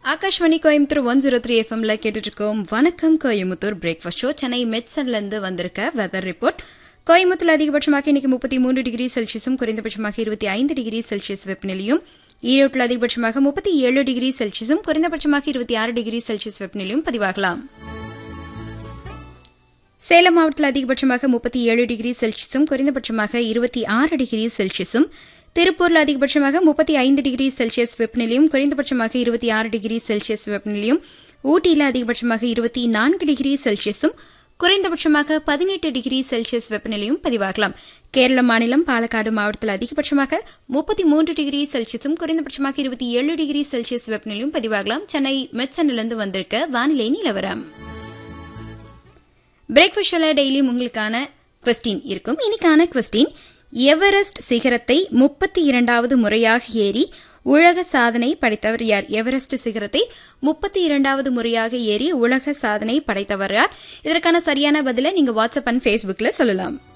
Akashvani Coimbatore one zero three எஃப்எம்ல கேட்டுட்டு இருக்கோம் வணக்கம் கோயம்புத்தூர் பிரேக்ஃபாஸ்ட் ஷோ சென்னை மெட்சன்ல இருந்து வந்திருக்க வெதர் ரிப்போர்ட் கோயம்புத்தூர் அதிகபட்சமாக இன்னைக்கு முப்பத்தி மூன்று டிகிரி செல்சியஸும் குறைந்தபட்சமாக இருபத்தி ஐந்து டிகிரி செல்சியஸ் வெப்பநிலையும் ஈரோட்டில் அதிகபட்சமாக முப்பத்தி ஏழு டிகிரி செல்சியஸும் குறைந்தபட்சமாக இருபத்தி ஆறு டிகிரி செல்சியஸ் வெப்பநிலையும் பதிவாகலாம் சேலம் மாவட்டத்தில் அதிகபட்சமாக முப்பத்தி ஏழு டிகிரி செல்சியஸும் குறைந்தபட்சமாக இருபத்தி ஆறு டிகிரி செல்சியஸும் திருப்பூரில் அதிகபட்சமாக முப்பத்தி ஐந்து டிகிரி செல்சியஸ் வெப்பநிலையும் குறைந்தபட்சமாக இருபத்தி ஆறு டிகிரி செல்சியஸ் வெப்பநிலையும் ஊட்டியில் அதிகபட்சமாக இருபத்தி நான்கு டிகிரி செல்சியஸும் குறைந்தபட்சமாக பதினெட்டு டிகிரி செல்சியஸ் வெப்பநிலையும் பதிவாகலாம் கேரள மாநிலம் பாலக்காடு மாவட்டத்தில் அதிகபட்சமாக முப்பத்தி மூன்று டிகிரி செல்சியஸும் குறைந்தபட்சமாக இருபத்தி ஏழு டிகிரி செல்சியஸ் வெப்பநிலையும் பதிவாகலாம் சென்னை மெட்சனிலிருந்து வந்திருக்க வானிலை நிலவரம் பிரேக்ஃபாஸ்ட்ல டெய்லி உங்களுக்கான கொஸ்டின் இருக்கும் இன்னைக்கான கொஸ்டின் எவரெஸ்ட் சிகரத்தை முப்பத்தி இரண்டாவது முறையாக ஏறி உலக சாதனை படைத்தவர் யார் எவரெஸ்ட் சிகரத்தை முப்பத்தி இரண்டாவது முறையாக ஏறி உலக சாதனை படைத்தவர் யார் இதற்கான சரியான பதிலை நீங்க வாட்ஸ்அப் அண்ட் ஃபேஸ்புக்ல சொல்லலாம்